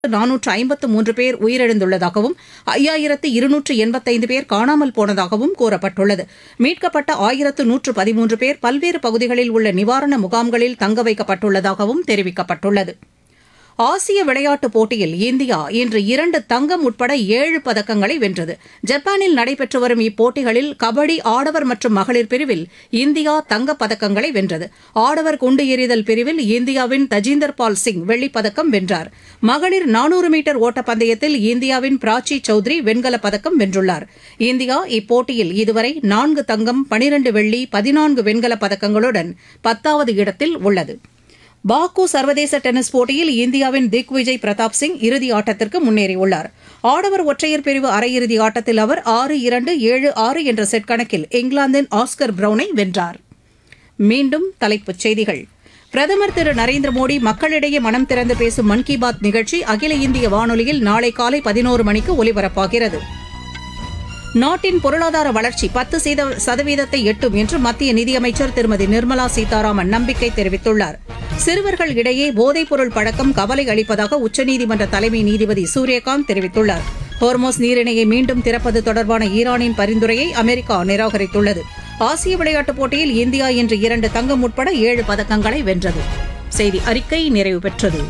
நானூற்று ஐம்பத்து மூன்று பேர் உயிரிழந்துள்ளதாகவும் ஐயாயிரத்து இருநூற்று எண்பத்தைந்து பேர் காணாமல் போனதாகவும் கூறப்பட்டுள்ளது மீட்கப்பட்ட ஆயிரத்து நூற்று பதிமூன்று பேர் பல்வேறு பகுதிகளில் உள்ள நிவாரண முகாம்களில் தங்க வைக்கப்பட்டுள்ளதாகவும் தெரிவிக்கப்பட்டுள்ளது ஆசிய விளையாட்டுப் போட்டியில் இந்தியா இன்று இரண்டு தங்கம் உட்பட ஏழு பதக்கங்களை வென்றது ஜப்பானில் நடைபெற்று வரும் இப்போட்டிகளில் கபடி ஆடவர் மற்றும் மகளிர் பிரிவில் இந்தியா தங்கப் பதக்கங்களை வென்றது ஆடவர் குண்டு எறிதல் பிரிவில் இந்தியாவின் தஜிந்தர் பால் சிங் வெள்ளிப் பதக்கம் வென்றார் மகளிர் நானூறு மீட்டர் ஓட்டப்பந்தயத்தில் இந்தியாவின் பிராச்சி சௌத்ரி வெண்கலப் பதக்கம் வென்றுள்ளார் இந்தியா இப்போட்டியில் இதுவரை நான்கு தங்கம் பனிரண்டு வெள்ளி பதினான்கு வெண்கலப் பதக்கங்களுடன் பத்தாவது இடத்தில் உள்ளது பாக்கு சர்வதேச டென்னிஸ் போட்டியில் இந்தியாவின் திக் விஜய் பிரதாப் சிங் இறுதி ஆட்டத்திற்கு முன்னேறியுள்ளார் ஆடவர் ஒற்றையர் பிரிவு அரையிறுதி ஆட்டத்தில் அவர் ஆறு இரண்டு ஏழு ஆறு என்ற செட் கணக்கில் இங்கிலாந்தின் ஆஸ்கர் பிரவுனை வென்றார் மீண்டும் தலைப்புச் செய்திகள் பிரதமர் திரு நரேந்திர மோடி மக்களிடையே மனம் திறந்து பேசும் மன் கி பாத் நிகழ்ச்சி அகில இந்திய வானொலியில் நாளை காலை பதினோரு மணிக்கு ஒலிபரப்பாகிறது நாட்டின் பொருளாதார வளர்ச்சி பத்து சதவீதத்தை எட்டும் என்று மத்திய நிதியமைச்சர் திருமதி நிர்மலா சீதாராமன் நம்பிக்கை தெரிவித்துள்ளார் சிறுவர்கள் இடையே போதைப்பொருள் பழக்கம் கவலை அளிப்பதாக உச்சநீதிமன்ற தலைமை நீதிபதி சூரியகாந்த் தெரிவித்துள்ளார் ஹோர்மோஸ் நீரிணையை மீண்டும் திறப்பது தொடர்பான ஈரானின் பரிந்துரையை அமெரிக்கா நிராகரித்துள்ளது ஆசிய விளையாட்டுப் போட்டியில் இந்தியா இன்று இரண்டு தங்கம் உட்பட ஏழு பதக்கங்களை வென்றது செய்தி அறிக்கை நிறைவு பெற்றது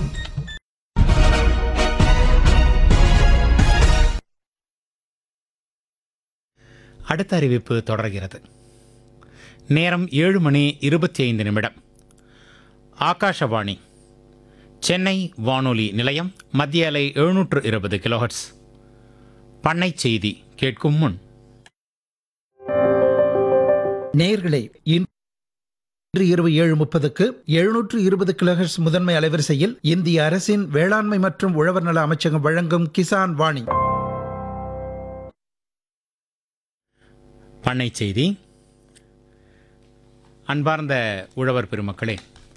அடுத்த அறிவிப்பு தொடர்கிறது நேரம் ஏழு மணி இருபத்தி ஐந்து நிமிடம் ஆகாஷவாணி சென்னை வானொலி நிலையம் மத்திய அலை எழுநூற்று இருபது கிலோஹர்ட்ஸ் பண்ணை செய்தி கேட்கும் முன் நேயர்களே இன்று இரவு ஏழு முப்பதுக்கு எழுநூற்று இருபது கிலோஹெர்ட்ஸ் முதன்மை அலைவரிசையில் இந்திய அரசின் வேளாண்மை மற்றும் உழவர் நல அமைச்சகம் வழங்கும் கிசான் வாணி பண்ணை செய்தி அன்பார்ந்த உழவர் பெருமக்களே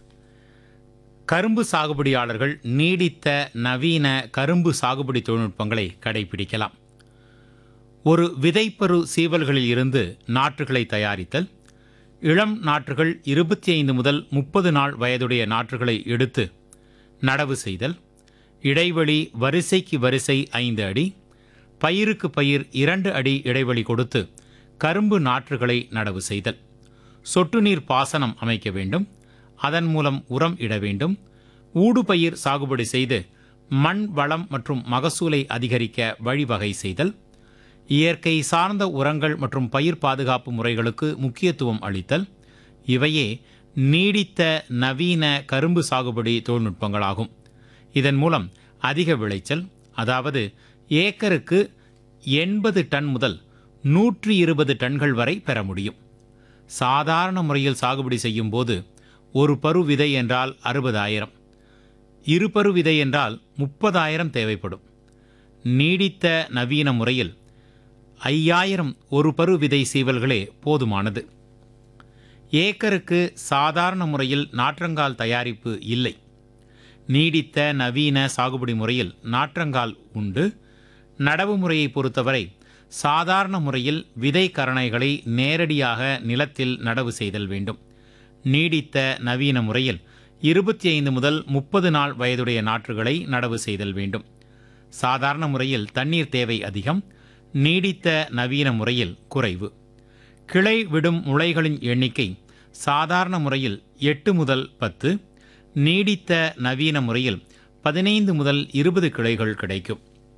கரும்பு சாகுபடியாளர்கள் நீடித்த நவீன கரும்பு சாகுபடி தொழில்நுட்பங்களை கடைபிடிக்கலாம் ஒரு விதைப்பரு சீவல்களில் இருந்து நாற்றுகளை தயாரித்தல் இளம் நாற்றுகள் இருபத்தி ஐந்து முதல் முப்பது நாள் வயதுடைய நாற்றுகளை எடுத்து நடவு செய்தல் இடைவெளி வரிசைக்கு வரிசை ஐந்து அடி பயிருக்கு பயிர் இரண்டு அடி இடைவெளி கொடுத்து கரும்பு நாற்றுகளை நடவு செய்தல் சொட்டு நீர் பாசனம் அமைக்க வேண்டும் அதன் மூலம் உரம் இட வேண்டும் ஊடுபயிர் சாகுபடி செய்து மண் வளம் மற்றும் மகசூலை அதிகரிக்க வழிவகை செய்தல் இயற்கை சார்ந்த உரங்கள் மற்றும் பயிர் பாதுகாப்பு முறைகளுக்கு முக்கியத்துவம் அளித்தல் இவையே நீடித்த நவீன கரும்பு சாகுபடி தொழில்நுட்பங்களாகும் இதன் மூலம் அதிக விளைச்சல் அதாவது ஏக்கருக்கு எண்பது டன் முதல் நூற்றி இருபது டன்கள் வரை பெற முடியும் சாதாரண முறையில் சாகுபடி செய்யும் போது ஒரு பரு விதை என்றால் அறுபதாயிரம் இரு பரு விதை என்றால் முப்பதாயிரம் தேவைப்படும் நீடித்த நவீன முறையில் ஐயாயிரம் ஒரு பரு விதை சீவல்களே போதுமானது ஏக்கருக்கு சாதாரண முறையில் நாற்றங்கால் தயாரிப்பு இல்லை நீடித்த நவீன சாகுபடி முறையில் நாற்றங்கால் உண்டு நடவு முறையை பொறுத்தவரை சாதாரண முறையில் விதை கரணைகளை நேரடியாக நிலத்தில் நடவு செய்தல் வேண்டும் நீடித்த நவீன முறையில் இருபத்தி ஐந்து முதல் முப்பது நாள் வயதுடைய நாற்றுகளை நடவு செய்தல் வேண்டும் சாதாரண முறையில் தண்ணீர் தேவை அதிகம் நீடித்த நவீன முறையில் குறைவு கிளை விடும் முளைகளின் எண்ணிக்கை சாதாரண முறையில் எட்டு முதல் பத்து நீடித்த நவீன முறையில் பதினைந்து முதல் இருபது கிளைகள் கிடைக்கும்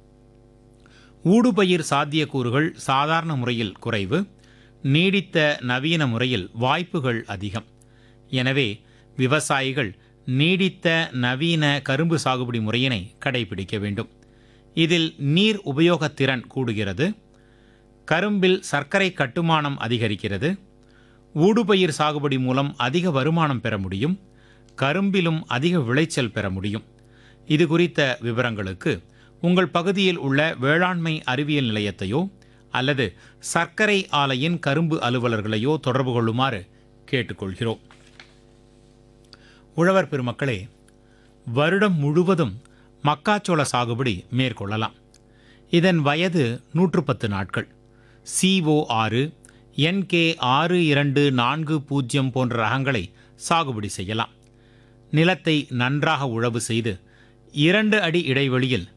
ஊடுபயிர் சாத்தியக்கூறுகள் சாதாரண முறையில் குறைவு நீடித்த நவீன முறையில் வாய்ப்புகள் அதிகம் எனவே விவசாயிகள் நீடித்த நவீன கரும்பு சாகுபடி முறையினை கடைபிடிக்க வேண்டும் இதில் நீர் உபயோகத்திறன் கூடுகிறது கரும்பில் சர்க்கரை கட்டுமானம் அதிகரிக்கிறது ஊடுபயிர் சாகுபடி மூலம் அதிக வருமானம் பெற முடியும் கரும்பிலும் அதிக விளைச்சல் பெற முடியும் இது குறித்த விவரங்களுக்கு உங்கள் பகுதியில் உள்ள வேளாண்மை அறிவியல் நிலையத்தையோ அல்லது சர்க்கரை ஆலையின் கரும்பு அலுவலர்களையோ தொடர்பு கொள்ளுமாறு கேட்டுக்கொள்கிறோம் உழவர் பெருமக்களே வருடம் முழுவதும் மக்காச்சோள சாகுபடி மேற்கொள்ளலாம் இதன் வயது நூற்று பத்து நாட்கள் சிஓ ஆறு என்கே ஆறு இரண்டு நான்கு பூஜ்ஜியம் போன்ற ரகங்களை சாகுபடி செய்யலாம் நிலத்தை நன்றாக உழவு செய்து இரண்டு அடி இடைவெளியில்